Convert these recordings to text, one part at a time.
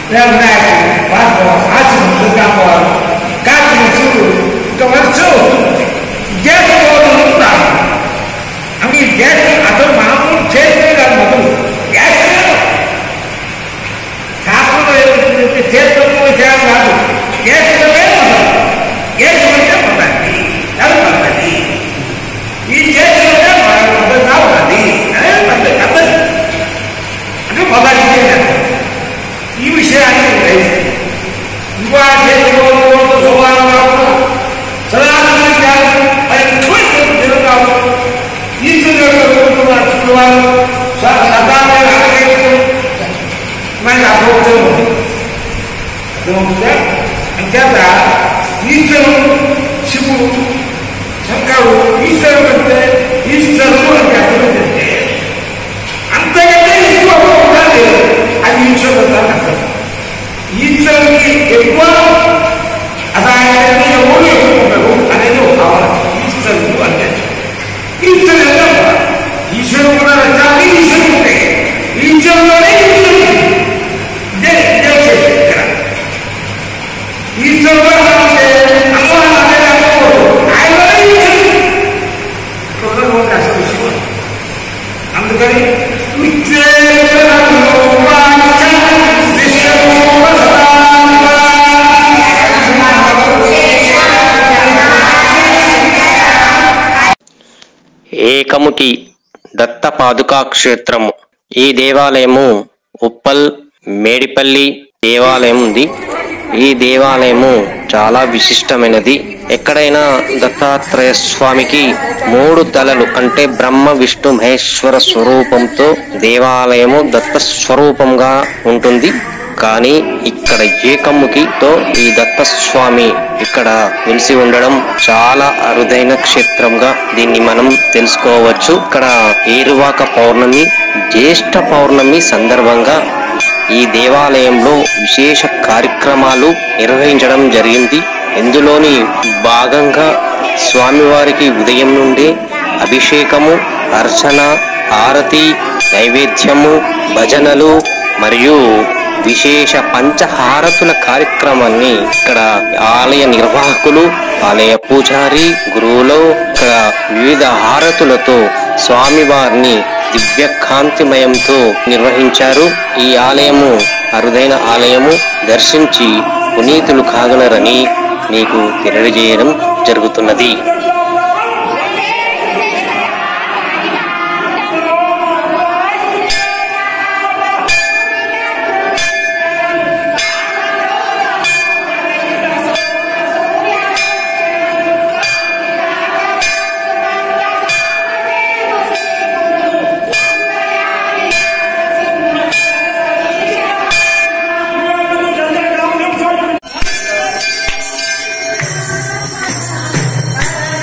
让在把我啥子都干过，干净出，干完之后，也是我的路上。아니 예수 아들 마음을 제대로 먹고 예수 사고를 제대로 대하고 예수를 먹어 예수를 먹다니 나를 먹다니 이 예수를 먹어 나오다니 나를 먹다 나를 그 먹다니 이 위시에 아니고 왜 누가 제대로 좋아하고 저라는 그냥 아니 토익을 들어가고 ఈశ్వరుడు వారు సదాన్ని మరి అభోక్తులు అంచేత ఈశ్వరుడు శివుడు శంకరుడు ఈశ్వరుడు అంటే ఈశ్వరుడు అని అర్థమైతే అంతకంటే ఎక్కువ కూడా లేదు అది ఈశ్వరుడు అని అర్థం ఈశ్వరుడికి ఎక్కువ అది ఆయన ఎవరు ఎక్కువ ఉండరు అనేది ఒక భావన ఈశ్వరుడు అంటే ఈశ్వరుడు ఎంత ఈశ్వరుడు కూడా రచాలి ఈశ్వరుడు ఉంటాయి ఈశ్వరులోనే ఈశ్వరుడు ఇదే ఇదే వచ్చేది ఇక్కడ ఈశ్వరుడు అంటే అమ్మ అనే అనుకోడు ఆయనలోనే ఈశ్వరుడు ఒకరు అసలు శివుడు అందుకని ఏకముఖి దత్త పాదుకా క్షేత్రము ఈ దేవాలయము ఉప్పల్ మేడిపల్లి దేవాలయం ఉంది ఈ దేవాలయము చాలా విశిష్టమైనది ఎక్కడైనా దత్తాత్రేయ స్వామికి మూడు తలలు అంటే బ్రహ్మ విష్ణు మహేశ్వర స్వరూపంతో దేవాలయము దత్త స్వరూపంగా ఉంటుంది కానీ ఇక్కడ ఏకముఖితో ఈ దత్త స్వామి ఇక్కడ వెలిసి ఉండడం చాలా అరుదైన క్షేత్రంగా దీన్ని మనం తెలుసుకోవచ్చు ఇక్కడ ఏరువాక పౌర్ణమి జ్యేష్ఠ పౌర్ణమి సందర్భంగా ఈ దేవాలయంలో విశేష కార్యక్రమాలు నిర్వహించడం జరిగింది ఇందులోని భాగంగా స్వామివారికి ఉదయం నుండే అభిషేకము అర్చన ఆరతి నైవేద్యము భజనలు మరియు విశేష పంచహారతుల కార్యక్రమాన్ని ఇక్కడ ఆలయ నిర్వాహకులు ఆలయ పూజారి గురువులు ఇక్కడ వివిధ హారతులతో స్వామివారిని దివ్య కాంతిమయంతో నిర్వహించారు ఈ ఆలయము అరుదైన ఆలయము దర్శించి పునీతులు కాగలరని మీకు తెలియజేయడం జరుగుతున్నది Thank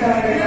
ఉంటారు